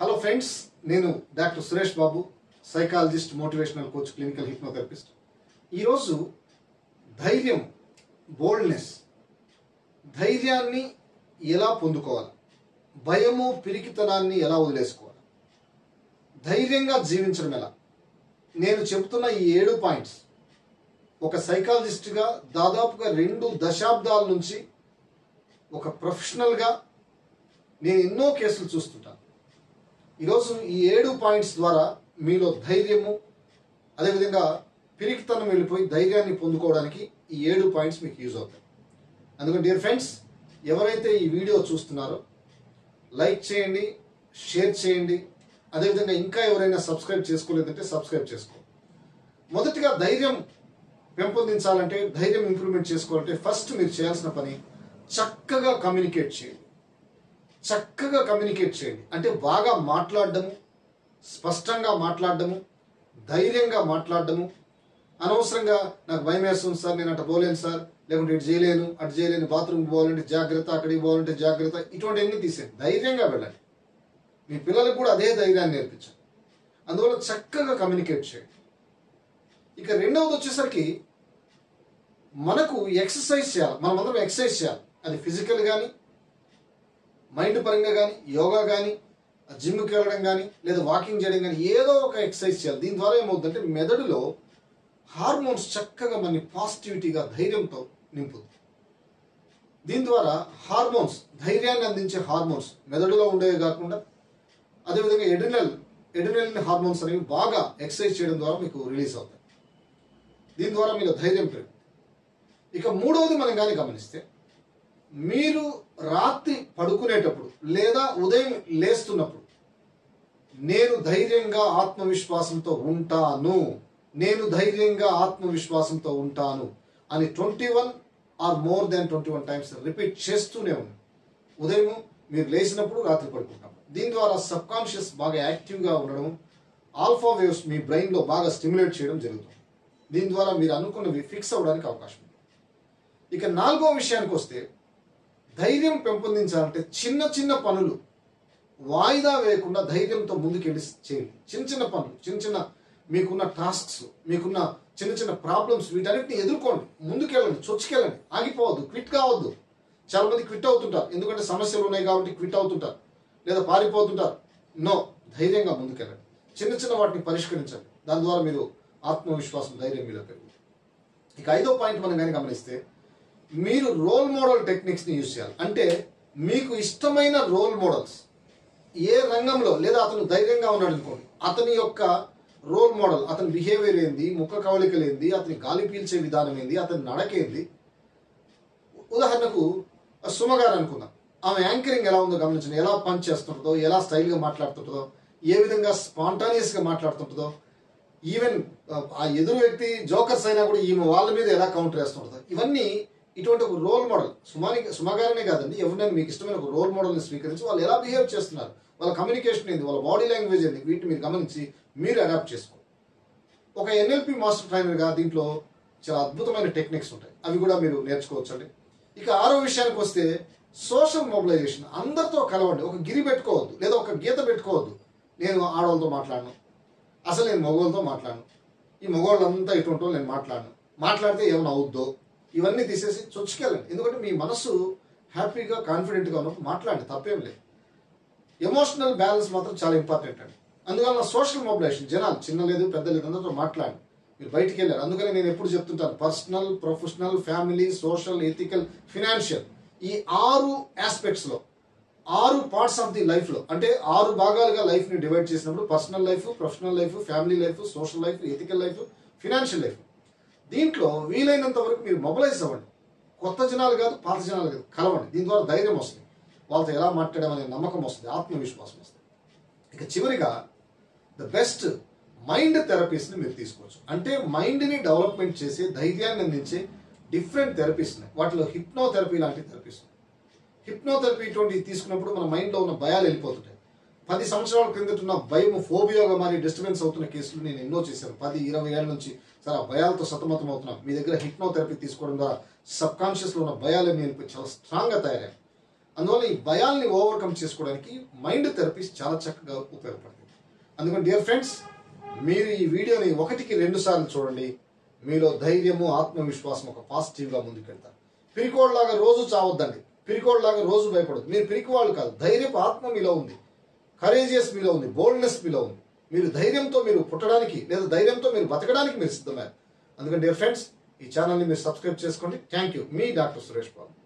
hello friends నేను doctor Suresh Babu psychologist motivational coach clinical hypnotherapist ఈరోజు ధైర్యం బోల్డ్నెస్ ధైర్యాన్ని ఎలా పొందుకోవాలి భయము పిరికితనాన్ని ఎలా వదిలేసుకోవాలి ధైర్యంగా జీవించడం ఎలా నేను చెబుతున్న ఈ ఏడు పాయింట్స్ ఒక సైకాలజిస్ట్గా దాదాపుగా రెండు దశాబ్దాల నుంచి ఒక ప్రొఫెషనల్గా నేను ఎన్నో కేసులు చూస్తుంటాను ఈరోజు ఈ ఏడు పాయింట్స్ ద్వారా మీలో ధైర్యము అదేవిధంగా పిరికితనం వెళ్ళిపోయి ధైర్యాన్ని పొందుకోవడానికి ఈ ఏడు పాయింట్స్ మీకు యూజ్ అవుతాయి అందుకని డియర్ ఫ్రెండ్స్ ఎవరైతే ఈ వీడియో చూస్తున్నారో లైక్ చేయండి షేర్ చేయండి అదేవిధంగా ఇంకా ఎవరైనా సబ్స్క్రైబ్ చేసుకోలేదంటే సబ్స్క్రైబ్ చేసుకో మొదటిగా ధైర్యం పెంపొందించాలంటే ధైర్యం ఇంప్రూవ్మెంట్ చేసుకోవాలంటే ఫస్ట్ మీరు చేయాల్సిన పని చక్కగా కమ్యూనికేట్ చేయండి చక్కగా కమ్యూనికేట్ చేయండి అంటే బాగా మాట్లాడడము స్పష్టంగా మాట్లాడడము ధైర్యంగా మాట్లాడడము అనవసరంగా నాకు భయం వేస్తుంది సార్ నేను అటు పోలేను సార్ లేకుంటే ఇటు చేయలేను అటు చేయలేను బాత్రూమ్కి పోవాలంటే జాగ్రత్త అక్కడికి పోవాలంటే జాగ్రత్త ఇటువంటివన్నీ తీసేయండి ధైర్యంగా వెళ్ళండి మీ పిల్లలకు కూడా అదే ధైర్యాన్ని నేర్పించండి అందువల్ల చక్కగా కమ్యూనికేట్ చేయండి ఇక రెండవది వచ్చేసరికి మనకు ఎక్సర్సైజ్ చేయాలి మనం అందరం ఎక్సర్సైజ్ చేయాలి అది ఫిజికల్ కానీ మైండ్ పరంగా కానీ యోగా కానీ జిమ్కి వెళ్ళడం కానీ లేదా వాకింగ్ చేయడం కానీ ఏదో ఒక ఎక్సర్సైజ్ చేయాలి దీని ద్వారా ఏమవుతుందంటే మెదడులో హార్మోన్స్ చక్కగా మన పాజిటివిటీగా ధైర్యంతో నింపుతుంది దీని ద్వారా హార్మోన్స్ ధైర్యాన్ని అందించే హార్మోన్స్ మెదడులో ఉండేవి కాకుండా అదేవిధంగా ఎడినల్ ఎడినల్ హార్మోన్స్ అనేవి బాగా ఎక్సర్సైజ్ చేయడం ద్వారా మీకు రిలీజ్ అవుతాయి దీని ద్వారా మీకు ధైర్యం పెరుగుతుంది ఇక మూడవది మనం కానీ గమనిస్తే మీరు రాత్రి పడుకునేటప్పుడు లేదా ఉదయం లేస్తున్నప్పుడు నేను ధైర్యంగా ఆత్మవిశ్వాసంతో ఉంటాను నేను ధైర్యంగా ఆత్మవిశ్వాసంతో ఉంటాను అని twenty one or more than twenty one times repeat చేస్తూనే ఉంది ఉదయం మీరు లేచినప్పుడు రాత్రి పడుకుంటాం దీని ద్వారా సబ్ కాన్షియస్ బాగా యాక్టివ్గా ఉండడం ఆల్ఫా వేవ్స్ మీ బ్రెయిన్లో బాగా స్టిమ్యులేట్ చేయడం జరుగుతుంది దీని ద్వారా మీరు అనుకున్నవి ఫిక్స్ అవ్వడానికి అవకాశం ఉంది ఇక నాలుగో విషయానికి వస్తే ధైర్యం పెంపొందించాలంటే చిన్న చిన్న పనులు వాయిదా వేయకుండా ధైర్యంతో ముందుకెళ్ళి చేయండి చిన్న చిన్న పనులు చిన్న చిన్న మీకున్న టాస్క్స్ మీకున్న చిన్న చిన్న ప్రాబ్లమ్స్ వీటన్నిటిని ఎదుర్కోండి ముందుకెళ్ళండి చొచ్చుకెళ్ళండి ఆగిపోవద్దు క్విట్ కావద్దు చాలా మంది క్విట్ అవుతుంటారు ఎందుకంటే సమస్యలు ఉన్నాయి కాబట్టి క్విట్ అవుతుంటారు లేదా పారిపోతుంటారు నో ధైర్యంగా ముందుకెళ్ళండి చిన్న చిన్న వాటిని పరిష్కరించండి దాని ద్వారా మీరు ఆత్మవిశ్వాసం ధైర్యం మీద పెరుగుతుంది ఇక ఐదో పాయింట్ మనం కానీ గమనిస్తే మీరు రోల్ మోడల్ టెక్నిక్స్ని యూజ్ చేయాలి అంటే మీకు ఇష్టమైన రోల్ మోడల్స్ ఏ రంగంలో లేదా అతను ధైర్యంగా ఉన్నాడు అనుకోండి అతని యొక్క రోల్ మోడల్ అతని బిహేవియర్ ఏంది ముఖ కవలికలు ఏంది అతని గాలి పీల్చే విధానం ఏంది అతని నడకేంది ఉదాహరణకు సుమగారు అనుకుందాం ఆమె యాంకరింగ్ ఎలా ఉందో గమనించండి ఎలా పంచ్ చేస్తుంటుందో ఎలా స్టైల్గా మాట్లాడుతుంటుందో ఏ విధంగా స్పాంటానియస్గా మాట్లాడుతుంటుందో ఈవెన్ ఆ ఎదురు వ్యక్తి జోకర్స్ అయినా కూడా ఈమె వాళ్ళ మీద ఎలా కౌంటర్ వేస్తుంటుందో ఇవన్నీ ఇటువంటి ఒక రోల్ మోడల్ సుమాని సుమగారనే కాదండి ఎవరినైనా మీకు ఇష్టమైన ఒక రోల్ మోడల్ని స్వీకరించి వాళ్ళు ఎలా బిహేవ్ చేస్తున్నారు వాళ్ళ కమ్యూనికేషన్ ఏంది వాళ్ళ బాడీ లాంగ్వేజ్ ఏంది వీటిని మీరు గమనించి మీరు అడాప్ట్ చేసుకోండి ఒక ఎన్ఎల్పి మాస్టర్ ట్రైనర్గా దీంట్లో చాలా అద్భుతమైన టెక్నిక్స్ ఉంటాయి అవి కూడా మీరు నేర్చుకోవచ్చండి ఇక ఆరో విషయానికి వస్తే సోషల్ మొబిలైజేషన్ అందరితో కలవండి ఒక గిరి పెట్టుకోవద్దు లేదా ఒక గీత పెట్టుకోవద్దు నేను ఆడవాళ్ళతో మాట్లాడను అసలు నేను మగవాళ్ళతో మాట్లాడను ఈ మగవాళ్ళంతా ఇటువంటి నేను మాట్లాడను మాట్లాడితే ఏమైనా అవుద్దో ఇవన్నీ తీసేసి చొచ్చుకెళ్ళండి ఎందుకంటే మీ మనసు హ్యాపీగా కాన్ఫిడెంట్గా ఉన్నప్పుడు మాట్లాడండి తప్పేం లేదు ఎమోషనల్ బ్యాలెన్స్ మాత్రం చాలా ఇంపార్టెంట్ అండి అందువల్ల సోషల్ మొబిలైజేషన్ జనాలు చిన్న లేదు పెద్ద లేదు అందరితో మాట్లాడండి మీరు బయటికి వెళ్ళారు అందుకని నేను ఎప్పుడు చెప్తుంటాను personal professional family social ethical financial ఈ ఆరు ఆస్పెక్ట్స్లో ఆరు పార్ట్స్ ఆఫ్ ది లైఫ్లో అంటే ఆరు భాగాలుగా లైఫ్ని డివైడ్ చేసినప్పుడు personal life professional life family life social life ethical life financial life దీంట్లో వీలైనంత వరకు మీరు మొబిలైజ్ అవ్వండి కొత్త జనాలు కాదు పాత జనాలు కాదు కలవండి దీని ద్వారా ధైర్యం వస్తుంది వాళ్ళతో ఎలా మాట్లాడమనే నమ్మకం వస్తుంది ఆత్మవిశ్వాసం వస్తుంది ఇక చివరిగా ద బెస్ట్ మైండ్ థెరపీస్ని మీరు తీసుకోవచ్చు అంటే మైండ్ని డెవలప్మెంట్ చేసి ధైర్యాన్ని అందించే డిఫరెంట్ థెరపీస్ ఉన్నాయి వాటిలో హిప్నోథెరపీ లాంటి థెరపీస్ ఉన్నాయి హిప్నోథెరపీ ఇటువంటి తీసుకున్నప్పుడు మన మైండ్లో ఉన్న భయాలు వెళ్ళిపోతుంటాయి పది సంవత్సరాల క్రిందట ఉన్న భయం ఫోబియోగా మారి డిస్టర్బెన్స్ అవుతున్న కేసులు నేను ఎన్నో చేశాను పది ఇరవై ఏళ్ళ నుంచి సార్ ఆ భయాలతో సతమతం అవుతున్నాం మీ దగ్గర హిప్నోథెరపీ తీసుకోవడం ద్వారా సబ్ కాన్షియస్లో ఉన్న భయాలన్నీ వెళ్ళిపోయి చాలా స్ట్రాంగ్గా తయారయ్యాయి అందువల్ల ఈ భయాల్ని ఓవర్కమ్ చేసుకోవడానికి మైండ్ థెరపీస్ చాలా చక్కగా ఉపయోగపడుతుంది అందుకని డియర్ ఫ్రెండ్స్ మీరు ఈ వీడియోని ఒకటికి రెండు సార్లు చూడండి మీలో ధైర్యము ఆత్మవిశ్వాసం ఒక పాజిటివ్గా ముందుకెళ్తారు పిరికోడ్లాగా రోజు చావద్దండి పిరికోడ్లాగా రోజు భయపడదు మీరు పిరికి వాళ్ళు కాదు ధైర్యపు ఆత్మ మీలో ఉంది కరేజియస్ మీలో ఉంది బోల్డ్నెస్ మీలో ఉంది మీరు ధైర్యంతో మీరు పుట్టడానికి లేదా ధైర్యంతో మీరు బతకడానికి మీరు సిద్ధమయ్యారు అందుకని డియర్ ఫ్రెండ్స్ ఈ ఛానల్ని మీరు సబ్స్క్రైబ్ చేసుకోండి థ్యాంక్ యూ మీ డాక్టర్ సురేష్ బాబు